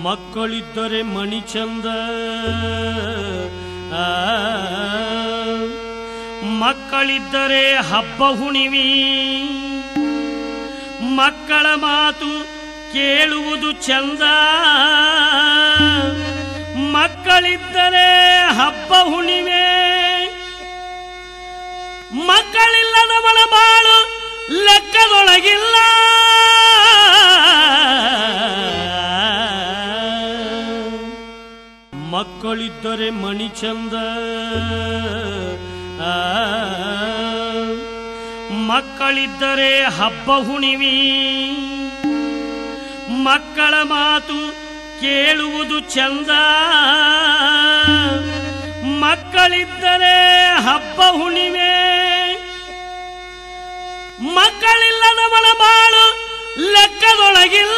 ಮಕ್ಕಳಿದ್ದರೆ ಮಣಿ ಚಂದ ಆ, ಮಕ್ಕಳಿದ್ದರೆ ಹಬ್ಬ ಹುಣಿವಿ ಮಕ್ಕಳ ಮಾತು ಕೇಳುವುದು ಚಂದ ಮಕ್ಕಳಿದ್ದರೆ ಹಬ್ಬ ಹುಣಿವೆ ಮಕ್ಕಳಿಲ್ಲದವಳ ಬಾಳು ಲೆಕ್ಕದೊಳಗಿಲ್ಲ ಮಕ್ಕಳಿದ್ದರೆ ಮಣಿ ಚಂದ ಆ, ಮಕ್ಕಳಿದ್ದರೆ ಹಬ್ಬ ಹುಣಿವಿ ಮಕ್ಕಳ ಮಾತು ಕೇಳುವುದು ಚಂದ ಮಕ್ಕಳಿದ್ದರೆ ಹಬ್ಬ ಹುಣಿವೆ ಮಕ್ಕಳಿಲ್ಲದವಳ ಬಾಳು ಲೆಕ್ಕದೊಳಗಿಲ್ಲ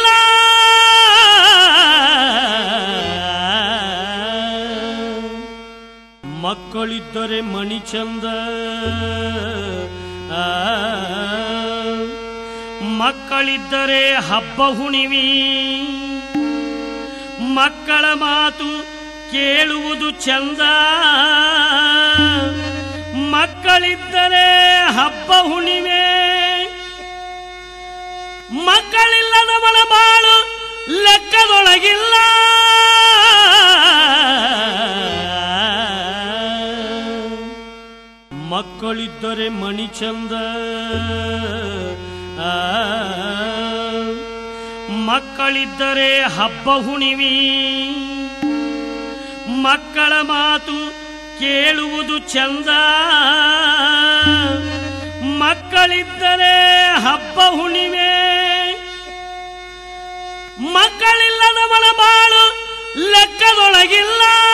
ಮಕ್ಕಳಿದ್ದರೆ ಮಣಿ ಚಂದ ಆ, ಮಕ್ಕಳಿದ್ದರೆ ಹಬ್ಬ ಹುಣಿವಿ ಮಕ್ಕಳ ಮಾತು ಕೇಳುವುದು ಚಂದ ಮಕ್ಕಳಿದ್ದರೆ ಹಬ್ಬ ಹುಣಿವೆ ಮಕ್ಕಳಿಲ್ಲದವಳ ಬಾಳು ಲೆಕ್ಕದೊಳಗಿಲ್ಲ ಮಕ್ಕಳಿದ್ದರೆ ಮಣಿ ಚಂದ ಆ, ಮಕ್ಕಳಿದ್ದರೆ ಹಬ್ಬ ಹುಣಿವಿ ಮಕ್ಕಳ ಮಾತು ಕೇಳುವುದು ಚಂದ ಮಕ್ಕಳಿದ್ದರೆ ಹಬ್ಬ ಹುಣಿವೆ ಮಕ್ಕಳಿಲ್ಲದವಳ ಬಾಳು ಲೆಕ್ಕದೊಳಗಿಲ್ಲ